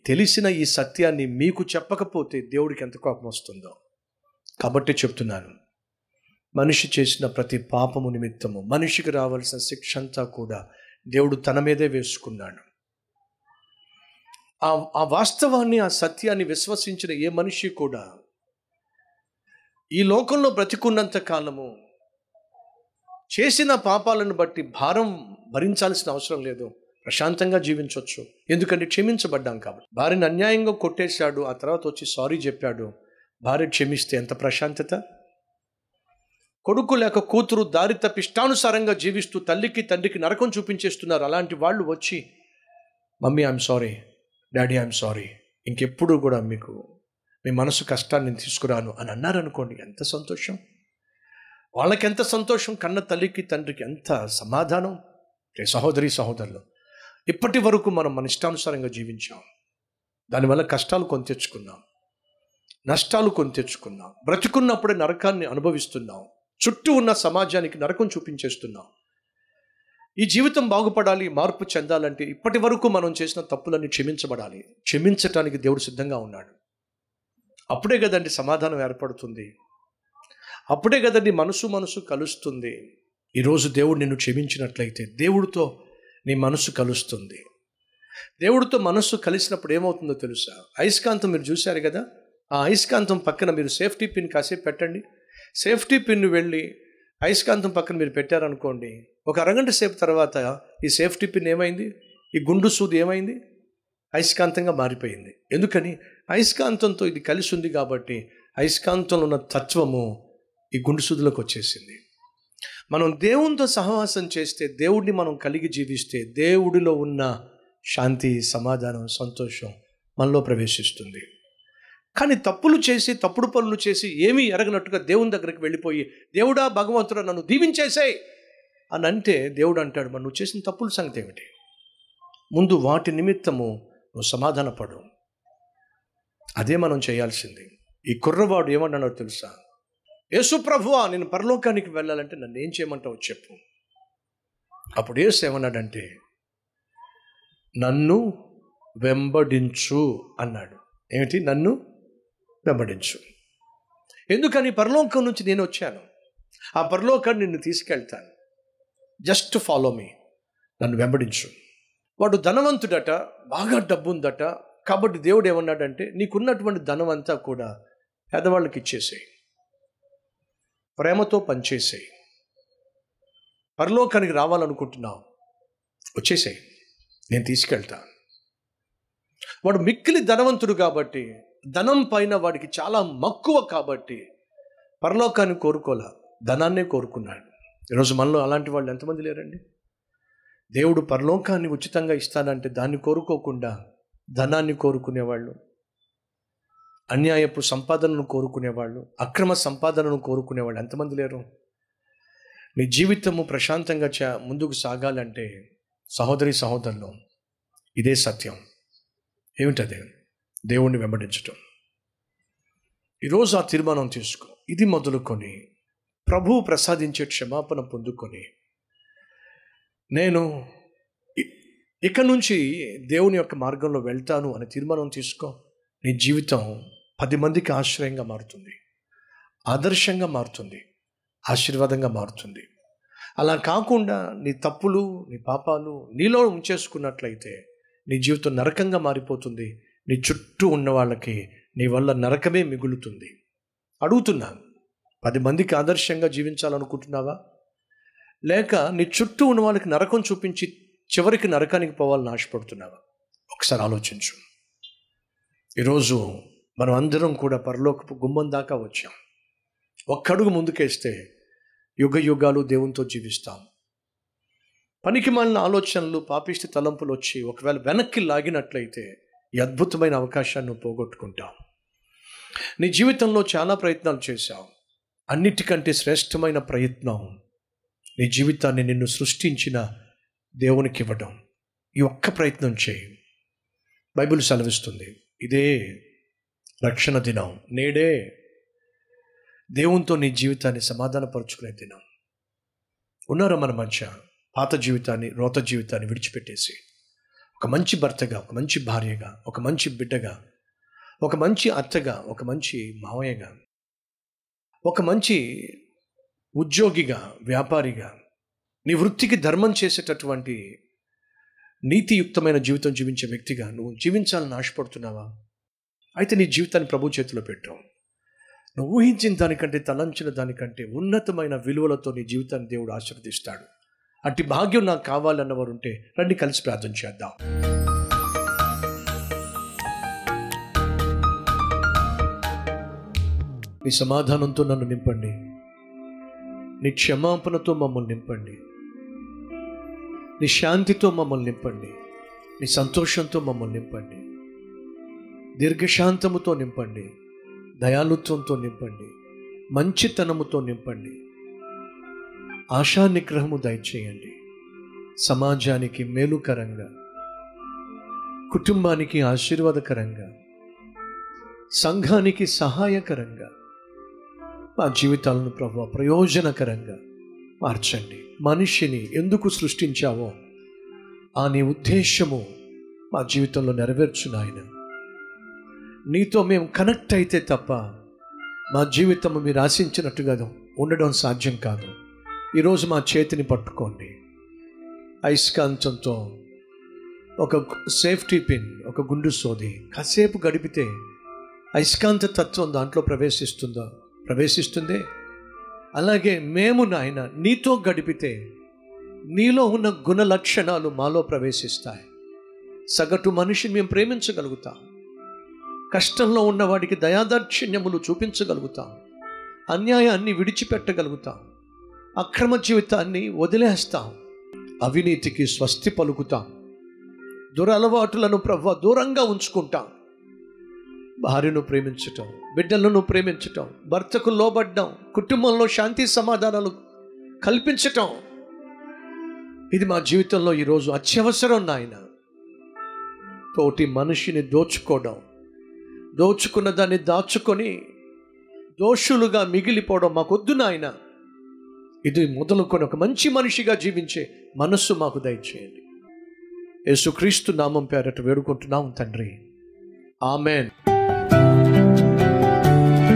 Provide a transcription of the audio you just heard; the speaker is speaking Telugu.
తెలిసిన ఈ సత్యాన్ని మీకు చెప్పకపోతే దేవుడికి ఎంత కోపం వస్తుందో కాబట్టి చెప్తున్నాను మనిషి చేసిన ప్రతి పాపము నిమిత్తము మనిషికి రావాల్సిన శిక్ష అంతా కూడా దేవుడు తన మీదే వేసుకున్నాడు ఆ ఆ వాస్తవాన్ని ఆ సత్యాన్ని విశ్వసించిన ఏ మనిషి కూడా ఈ లోకంలో బ్రతికున్నంత కాలము చేసిన పాపాలను బట్టి భారం భరించాల్సిన అవసరం లేదు ప్రశాంతంగా జీవించవచ్చు ఎందుకంటే క్షమించబడ్డాం కాబట్టి భార్యను అన్యాయంగా కొట్టేశాడు ఆ తర్వాత వచ్చి సారీ చెప్పాడు భార్య క్షమిస్తే ఎంత ప్రశాంతత కొడుకు లేక కూతురు దారి తప్పి ఇష్టానుసారంగా జీవిస్తూ తల్లికి తండ్రికి నరకం చూపించేస్తున్నారు అలాంటి వాళ్ళు వచ్చి mummy I'm sorry daddy I'm sorry ఇంకెప్పుడు కూడా మీకు మీ మనసు కష్టాన్ని నేను తీసుకురాను అని అన్నారనుకోండి ఎంత సంతోషం వాళ్ళకి ఎంత సంతోషం కన్న తల్లికి తండ్రికి ఎంత సమాధానం ఏ సహోదరి సహోదరులు ఇప్పటి వరకు మనం మన ఇష్టానుసారంగా జీవించాం దానివల్ల కష్టాలు కొని తెచ్చుకున్నాం నష్టాలు కొని తెచ్చుకున్నాం బ్రతికున్నప్పుడే నరకాన్ని అనుభవిస్తున్నాం చుట్టూ ఉన్న సమాజానికి నరకం చూపించేస్తున్నాం ఈ జీవితం బాగుపడాలి మార్పు చెందాలంటే ఇప్పటి వరకు మనం చేసిన తప్పులన్నీ క్షమించబడాలి క్షమించటానికి దేవుడు సిద్ధంగా ఉన్నాడు అప్పుడే కదండి సమాధానం ఏర్పడుతుంది అప్పుడే కదండి మనసు మనసు కలుస్తుంది ఈరోజు దేవుడు నిన్ను క్షమించినట్లయితే దేవుడితో నీ మనసు కలుస్తుంది దేవుడితో మనస్సు కలిసినప్పుడు ఏమవుతుందో తెలుసా అయస్కాంతం మీరు చూశారు కదా ఆ అయస్కాంతం పక్కన మీరు సేఫ్టీ పిన్ కాసేపు పెట్టండి సేఫ్టీ పిన్ వెళ్ళి అయస్కాంతం పక్కన మీరు పెట్టారనుకోండి ఒక అరగంట సేపు తర్వాత ఈ సేఫ్టీ పిన్ ఏమైంది ఈ గుండు సూది ఏమైంది అయస్కాంతంగా మారిపోయింది ఎందుకని అయస్కాంతంతో ఇది కలిసి ఉంది కాబట్టి అయస్కాంతంలో ఉన్న తత్వము ఈ గుండు సూదిలోకి వచ్చేసింది మనం దేవునితో సహవాసం చేస్తే దేవుడిని మనం కలిగి జీవిస్తే దేవుడిలో ఉన్న శాంతి సమాధానం సంతోషం మనలో ప్రవేశిస్తుంది కానీ తప్పులు చేసి తప్పుడు పనులు చేసి ఏమీ ఎరగనట్టుగా దేవుని దగ్గరికి వెళ్ళిపోయి దేవుడా భగవంతుడా నన్ను దీవించేసాయి అని అంటే దేవుడు అంటాడు మరి నువ్వు చేసిన తప్పుల సంగతి ఏమిటి ముందు వాటి నిమిత్తము నువ్వు సమాధానపడు అదే మనం చేయాల్సింది ఈ కుర్రవాడు ఏమన్నాడో తెలుసా యేసు ప్రభువా నేను పరలోకానికి వెళ్ళాలంటే నన్ను ఏం చేయమంటావు చెప్పు అప్పుడు యేసు ఏమన్నాడంటే నన్ను వెంబడించు అన్నాడు ఏమిటి నన్ను వెంబడించు ఎందుకని పరలోకం నుంచి నేను వచ్చాను ఆ పరలోకాన్ని నిన్ను తీసుకెళ్తాను జస్ట్ ఫాలో మీ నన్ను వెంబడించు వాడు ధనవంతుడట బాగా డబ్బు ఉందట కాబట్టి దేవుడు ఏమన్నాడంటే నీకున్నటువంటి ధనం అంతా కూడా పేదవాళ్ళకి ఇచ్చేసేయి ప్రేమతో పనిచేసేయి పరలోకానికి రావాలనుకుంటున్నావు వచ్చేసేయి నేను తీసుకెళ్తా వాడు మిక్కిలి ధనవంతుడు కాబట్టి ధనం పైన వాడికి చాలా మక్కువ కాబట్టి పరలోకాన్ని కోరుకోలే ధనాన్నే కోరుకున్నాడు ఈరోజు మనలో అలాంటి వాళ్ళు ఎంతమంది లేరండి దేవుడు పరలోకాన్ని ఉచితంగా ఇస్తానంటే దాన్ని కోరుకోకుండా ధనాన్ని కోరుకునేవాళ్ళు అన్యాయపు సంపాదనను కోరుకునేవాళ్ళు అక్రమ సంపాదనను కోరుకునేవాళ్ళు ఎంతమంది లేరు నీ జీవితము ప్రశాంతంగా చ ముందుకు సాగాలంటే సహోదరి సహోదరులు ఇదే సత్యం ఏమిటది దేవుణ్ణి వెంబడించటం ఈరోజు ఆ తీర్మానం తీసుకో ఇది మొదలుకొని ప్రభువు ప్రసాదించే క్షమాపణ పొందుకొని నేను ఇ- ఇక నుంచి దేవుని యొక్క మార్గంలో వెళ్తాను అనే తీర్మానం తీసుకో నీ జీవితం పది మందికి ఆశ్రయంగా మారుతుంది ఆదర్శంగా మారుతుంది ఆశీర్వాదంగా మారుతుంది అలా కాకుండా నీ తప్పులు నీ పాపాలు నీలో ఉంచేసుకున్నట్లయితే నీ జీవితం నరకంగా మారిపోతుంది నీ చుట్టూ ఉన్న వాళ్ళకి నీ వల్ల నరకమే మిగులుతుంది అడుగుతున్నా పది మందికి ఆదర్శంగా జీవించాలనుకుంటున్నావా లేక నీ చుట్టూ ఉన్న వాళ్ళకి నరకం చూపించి చివరికి నరకానికి పోవాలని ఆశపడుతున్నావా ఒకసారి ఆలోచించు ఈరోజు మనం అందరం కూడా పరలోకపు గుమ్మం దాకా వచ్చాం ఒక్కడుగు ముందుకేస్తే యుగ యుగాలు దేవునితో జీవిస్తాం పనికి మాలిన ఆలోచనలు పాపిష్టి తలంపులు వచ్చి ఒకవేళ వెనక్కి లాగినట్లయితే ఈ అద్భుతమైన అవకాశాన్ని నువ్వు పోగొట్టుకుంటాం నీ జీవితంలో చాలా ప్రయత్నాలు చేశావు అన్నిటికంటే శ్రేష్టమైన ప్రయత్నం నీ జీవితాన్ని నిన్ను సృష్టించిన దేవునికి ఇవ్వడం ఈ ఒక్క ప్రయత్నం చేయి బైబిల్ సెలవిస్తుంది ఇదే రక్షణ దినం నేడే దేవునితో నీ జీవితాన్ని సమాధానపరుచుకునే దినం ఉన్నారా మన మధ్య పాత జీవితాన్ని రోత జీవితాన్ని విడిచిపెట్టేసి ఒక ఒక మంచి భర్తగా ఒక మంచి భార్యగా ఒక మంచి బిడ్డగా ఒక మంచి అత్తగా ఒక మంచి మావయ్యగా ఒక మంచి ఉద్యోగిగా వ్యాపారిగా నీ వృత్తికి ధర్మం చేసేటటువంటి నీతియుక్తమైన జీవితం జీవించే వ్యక్తిగా నువ్వు జీవించాలని ఆశపడుతున్నావా అయితే నీ జీవితాన్ని ప్రభు చేతిలో పెట్టావు నువ్వు ఊహించిన దానికంటే తలంచిన దానికంటే ఉన్నతమైన విలువలతో నీ జీవితాన్ని దేవుడు ఆశీర్వదిస్తాడు అట్టి భాగ్యం నాకు కావాలన్నవారు ఉంటే రండి కలిసి ప్రార్థన చేద్దాం నీ సమాధానంతో నన్ను నింపండి నీ క్షమాపణతో మమ్మల్ని నింపండి నీ శాంతితో మమ్మల్ని నింపండి నీ సంతోషంతో మమ్మల్ని నింపండి దీర్ఘశాంతముతో నింపండి దయాలుత్వంతో నింపండి మంచితనముతో నింపండి ఆశా నిగ్రహము దయచేయండి సమాజానికి మేలుకరంగా కుటుంబానికి ఆశీర్వాదకరంగా సంఘానికి సహాయకరంగా మా జీవితాలను ప్రభు ప్రయోజనకరంగా మార్చండి మనిషిని ఎందుకు సృష్టించావో ఆ నీ ఉద్దేశము మా జీవితంలో నెరవేర్చు నాయన నీతో మేము కనెక్ట్ అయితే తప్ప మా జీవితము మీరు ఆశించినట్టుగా ఉండడం సాధ్యం కాదు ఈరోజు మా చేతిని పట్టుకోండి అయస్కాంతంతో ఒక సేఫ్టీ పిన్ ఒక గుండు సోది కాసేపు గడిపితే అయస్కాంత తత్వం దాంట్లో ప్రవేశిస్తుందా ప్రవేశిస్తుందే అలాగే మేము నాయన నీతో గడిపితే నీలో ఉన్న గుణ లక్షణాలు మాలో ప్రవేశిస్తాయి సగటు మనిషిని మేము ప్రేమించగలుగుతాం కష్టంలో ఉన్నవాడికి దయాదాక్షిణ్యములు చూపించగలుగుతాం అన్యాయాన్ని విడిచిపెట్టగలుగుతాం అక్రమ జీవితాన్ని వదిలేస్తాం అవినీతికి స్వస్తి పలుకుతాం దురలవాటులను ప్రవ్వ దూరంగా ఉంచుకుంటాం భార్యను ప్రేమించటం బిడ్డలను ప్రేమించటం భర్తకు లోబడ్డం కుటుంబంలో శాంతి సమాధానాలు కల్పించటం ఇది మా జీవితంలో ఈరోజు అత్యవసరం నాయన తోటి మనిషిని దోచుకోవడం దోచుకున్న దాన్ని దాచుకొని దోషులుగా మిగిలిపోవడం మాకొద్దు నాయన ఇది మొదలుకొని ఒక మంచి మనిషిగా జీవించే మనస్సు మాకు దయచేయండి యేసుక్రీస్తు నామం పేరట వేడుకుంటున్నాం తండ్రి ఆమెన్